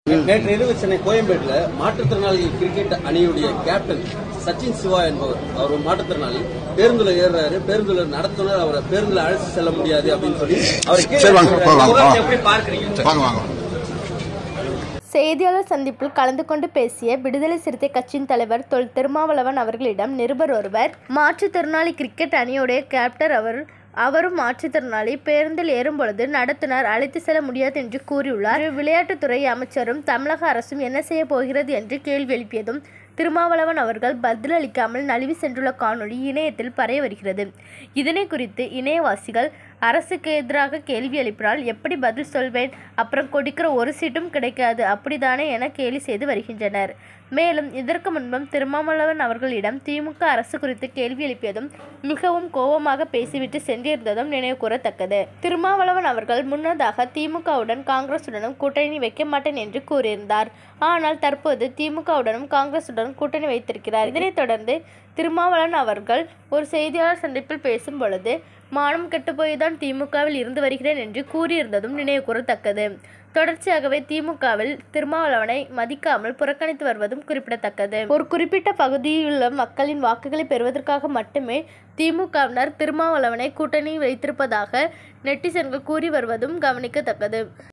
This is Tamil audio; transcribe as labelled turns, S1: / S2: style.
S1: நேற்று இரவு சென்னை கோயம்பேட்டில் மாற்றுத்திறனாளிகள் கிரிக்கெட் அணியுடைய கேப்டன் சச்சின் சிவா என்பவர் அவர் ஒரு மாற்றுத்திறனாளி பேருந்துல ஏறுறாரு பேருந்துல நடத்துனர் அவரை பேருந்துல அழைச்சு செல்ல முடியாது அப்படின்னு சொல்லி அவர்
S2: சரி, வாங்க, போய் வாங்க, வாங்க.
S1: எப்படி பார்க்கறீங்க
S2: வாங்க வாங்க
S3: செய்தியாளர் சந்திப்பில் கலந்து கொண்டு பேசிய விடுதலை சிறுத்தை கட்சியின் தலைவர் தொல் திருமாவளவன் அவர்களிடம் நிருபர் ஒருவர் மாற்றுத்திறனாளி கிரிக்கெட் அணியுடைய கேப்டன் அவர் அவரும் மாற்றுத்திறனாளி பேருந்தில் ஏறும் பொழுது நடத்துனர் அழைத்து செல்ல முடியாது என்று கூறியுள்ளார் விளையாட்டுத்துறை அமைச்சரும் தமிழக அரசும் என்ன செய்ய போகிறது என்று கேள்வி எழுப்பியதும் திருமாவளவன் அவர்கள் பதிலளிக்காமல் நழுவி சென்றுள்ள காணொளி இணையத்தில் பரவி வருகிறது இதனை குறித்து இணையவாசிகள் அரசுக்கு எதிராக கேள்வி எழுப்பினால் எப்படி பதில் சொல்வேன் அப்புறம் கொடுக்கிற ஒரு சீட்டும் கிடைக்காது அப்படிதானே என கேலி செய்து வருகின்றனர் மேலும் இதற்கு முன்பும் திருமாவளவன் அவர்களிடம் திமுக அரசு குறித்து கேள்வி எழுப்பியதும் மிகவும் கோபமாக பேசிவிட்டு சென்றிருந்ததும் நினைவு கூறத்தக்கது திருமாவளவன் அவர்கள் முன்னதாக திமுகவுடன் காங்கிரசுடனும் கூட்டணி வைக்க மாட்டேன் என்று கூறியிருந்தார் ஆனால் தற்போது திமுகவுடனும் காங்கிரசுடனும் கூட்டணி வைத்திருக்கிறார் இதனைத் தொடர்ந்து திருமாவளவன் அவர்கள் ஒரு செய்தியாளர் சந்திப்பில் பேசும் பொழுது மானம் கெட்டுப்போய் தான் திமுகவில் இருந்து வருகிறேன் என்று கூறியிருந்ததும் நினைவு கூறத்தக்கது தொடர்ச்சியாகவே திமுகவில் திருமாவளவனை மதிக்காமல் புறக்கணித்து வருவதும் குறிப்பிடத்தக்கது ஒரு குறிப்பிட்ட பகுதியில் உள்ள மக்களின் வாக்குகளை பெறுவதற்காக மட்டுமே திமுகவினர் திருமாவளவனை கூட்டணி வைத்திருப்பதாக நெட்டிசன்கள் கூறி வருவதும் கவனிக்கத்தக்கது